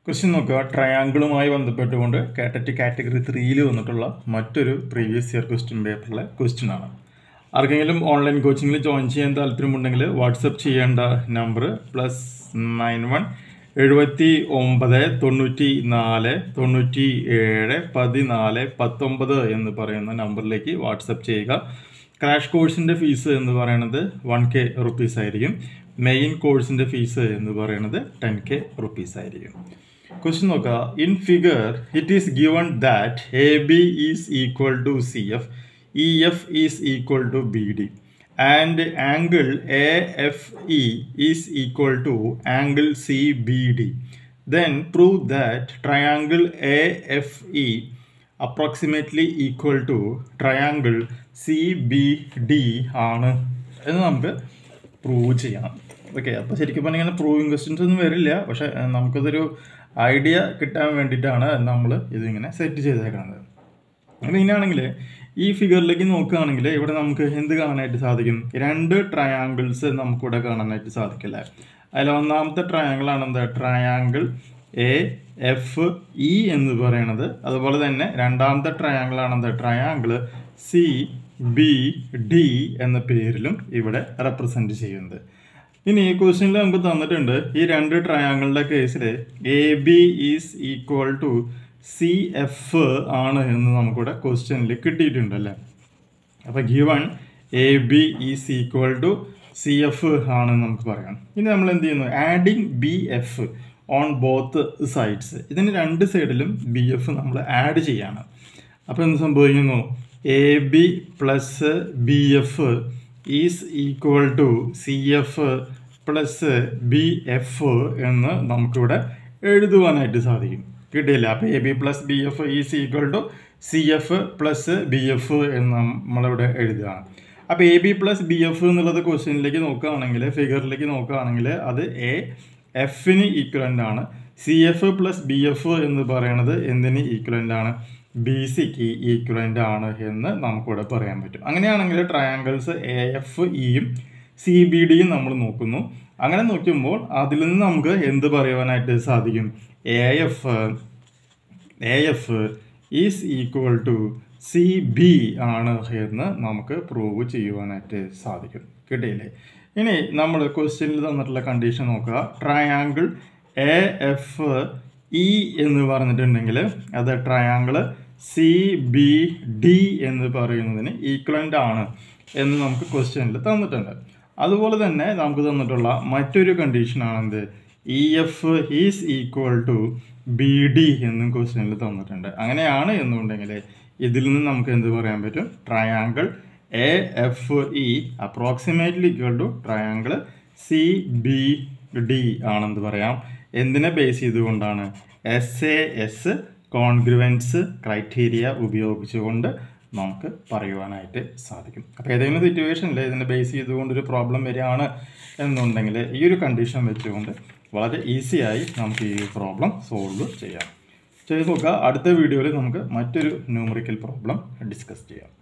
question നോക്കുക ട്രയാങ്കിളുമായി ബന്ധപ്പെട്ടുകൊണ്ട് കാറ്ററ്റ് category ത്രീയിൽ വന്നിട്ടുള്ള മറ്റൊരു പ്രീവിയസ് ഇയർ ക്വസ്റ്റ്യൻ പേപ്പറിലെ ക്വസ്റ്റ്യൻ ആണ് ആർക്കെങ്കിലും ഓൺലൈൻ കോച്ചിങ്ങിൽ ജോയിൻ ചെയ്യാൻ താല്പര്യമുണ്ടെങ്കിൽ വാട്സപ്പ് ചെയ്യേണ്ട നമ്പർ പ്ലസ് നയൻ വൺ എഴുപത്തി ഒമ്പത് തൊണ്ണൂറ്റി നാല് തൊണ്ണൂറ്റി ഏഴ് പതിനാല് പത്തൊമ്പത് എന്ന് പറയുന്ന നമ്പറിലേക്ക് വാട്സപ്പ് ചെയ്യുക ക്രാഷ് കോഴ്സിൻ്റെ ഫീസ് എന്ന് പറയുന്നത് വൺ കെ റുപ്പീസ് ആയിരിക്കും മെയിൻ കോഴ്സിൻ്റെ ഫീസ് എന്ന് പറയുന്നത് ടെൻ കെ റുപ്പീസ് ആയിരിക്കും ക്വസ്റ്റ്യൻ നോക്കുക in figure it is given that A B is equal to C F E F is equal to B D and angle A F E is equal to angle C B D then prove that triangle A F E approximately equal to triangle C B D ആണ് എന്ന് നമുക്ക് prove ചെയ്യണം okay അപ്പോൾ ശരിക്കും പറഞ്ഞാൽ ഇങ്ങനെ proving questions ഒന്നും വരില്ല പക്ഷേ ഏഹ്, നമുക്കതൊരു ഐഡിയ കിട്ടാൻ വേണ്ടിയിട്ടാണ് നമ്മൾ ഇതിങ്ങനെ സെറ്റ് ചെയ്തേക്കുന്നത് അപ്പോൾ ഇങ്ങനെയാണെങ്കിൽ ഈ ഫിഗറിലേക്ക് നോക്കുകയാണെങ്കിൽ ഇവിടെ നമുക്ക് എന്ത് കാണാനായിട്ട് സാധിക്കും രണ്ട് ട്രയാങ്കിൾസ് നമുക്കിവിടെ കാണാനായിട്ട് സാധിക്കില്ല അതിൽ ഒന്നാമത്തെ ട്രയാങ്കിൾ ആണ് എന്താ ട്രയാങ്കിൾ എ എഫ് ഇ എന്ന് പറയുന്നത് അതുപോലെ തന്നെ രണ്ടാമത്തെ ട്രയാങ്കിൾ ആണ് എന്താ ട്രയാങ്കിൾ സി ബി ഡി എന്ന പേരിലും ഇവിടെ റെപ്രസെൻറ്റ് ചെയ്യുന്നത് ഇനി ഈ ക്വസ്റ്റ്യനിൽ നമുക്ക് തന്നിട്ടുണ്ട് ഈ രണ്ട് ട്രയാങ്കിളുടെ കേസിൽ A B is equal to C F ആണ് എന്ന് നമുക്കിവിടെ ക്വസ്റ്റ്യനിൽ കിട്ടിയിട്ടുണ്ട് അല്ലേ അപ്പോൾ given A B is equal to C F ആണെന്ന് നമുക്ക് പറയാം ഇനി നമ്മൾ എന്ത് ചെയ്യുന്നു adding B F on both sides ഇതിന് രണ്ട് സൈഡിലും ബി എഫ് നമ്മൾ ആഡ് ചെയ്യാണ് അപ്പോൾ എന്ത് സംഭവിക്കുന്നു A B plus B F is equal to C F plus B F എന്ന് നമുക്കിവിടെ എഴുതുവാനായിട്ട് സാധിക്കും കിട്ടിയില്ല അപ്പോൾ A B plus B F is equal to C F plus B F എന്ന് നമ്മളിവിടെ എഴുതുകയാണ് അപ്പോൾ A B plus B F എന്നുള്ളത് ക്വസ്റ്റ്യനിലേക്ക് നോക്കുകയാണെങ്കിൽ ഫിഗറിലേക്ക് നോക്കുകയാണെങ്കിൽ അത് എ എഫിന് ഈക്വലൻ്റ് ആണ് C F plus B F എന്ന് പറയുന്നത് എന്തിന് ഈക്വലൻ്റ് ആണ് ബി സിക്ക് ഈക്വലൻ്റ് ആണ് എന്ന് നമുക്കിവിടെ പറയാൻ പറ്റും അങ്ങനെയാണെങ്കിൽ ട്രയാങ്കിൾസ് എ എഫ് ഇയും സി ബി ഡിയും നമ്മൾ നോക്കുന്നു അങ്ങനെ നോക്കുമ്പോൾ അതിൽ നിന്ന് നമുക്ക് എന്ത് പറയുവാനായിട്ട് സാധിക്കും A F A F is equal to C B ആണ് എന്ന് നമുക്ക് പ്രൂവ് ചെയ്യുവാനായിട്ട് സാധിക്കും കിട്ടിയില്ലേ ഇനി നമ്മൾ ക്വസ്റ്റ്യനിൽ തന്നിട്ടുള്ള കണ്ടീഷൻ നോക്കുക ട്രയാങ്കിൾ എ എഫ് ഇ എന്ന് പറഞ്ഞിട്ടുണ്ടെങ്കിൽ അത് ട്രയാങ്കിൾ സി ബി ഡി എന്ന് പറയുന്നതിന് ഈക്വലൻ്റ് ആണ് എന്ന് നമുക്ക് ക്വസ്റ്റ്യനിൽ തന്നിട്ടുണ്ട് അതുപോലെ തന്നെ നമുക്ക് തന്നിട്ടുള്ള മറ്റൊരു കണ്ടീഷനാണ് എന്ത് E F is equal to B D എന്നും ക്വസ്റ്റ്യനിൽ തന്നിട്ടുണ്ട് അങ്ങനെയാണ് എന്നുണ്ടെങ്കിൽ ഇതിൽ നിന്ന് നമുക്ക് എന്ത് പറയാൻ പറ്റും triangle A F E approximately equal to triangle C B D ആണെന്ന് പറയാം എന്തിനെ ബേസ് ചെയ്തുകൊണ്ടാണ് S A S congruence criteria ഉപയോഗിച്ചുകൊണ്ട് നമുക്ക് പറയുവാനായിട്ട് സാധിക്കും അപ്പോൾ ഏതെങ്കിലും സിറ്റുവേഷനിൽ ഇതിനെ ബേസ് ചെയ്തുകൊണ്ട് ഒരു പ്രോബ്ലം വരികയാണ് എന്നുണ്ടെങ്കിൽ ഈ ഒരു കണ്ടീഷൻ വെച്ചുകൊണ്ട് വളരെ ഈസിയായി നമുക്ക് ഈ പ്രോബ്ലം സോൾവ് ചെയ്യാം ചെയ്ത് നോക്കുക അടുത്ത വീഡിയോയിൽ നമുക്ക് മറ്റൊരു ന്യൂമറിക്കൽ പ്രോബ്ലം ഡിസ്കസ് ചെയ്യാം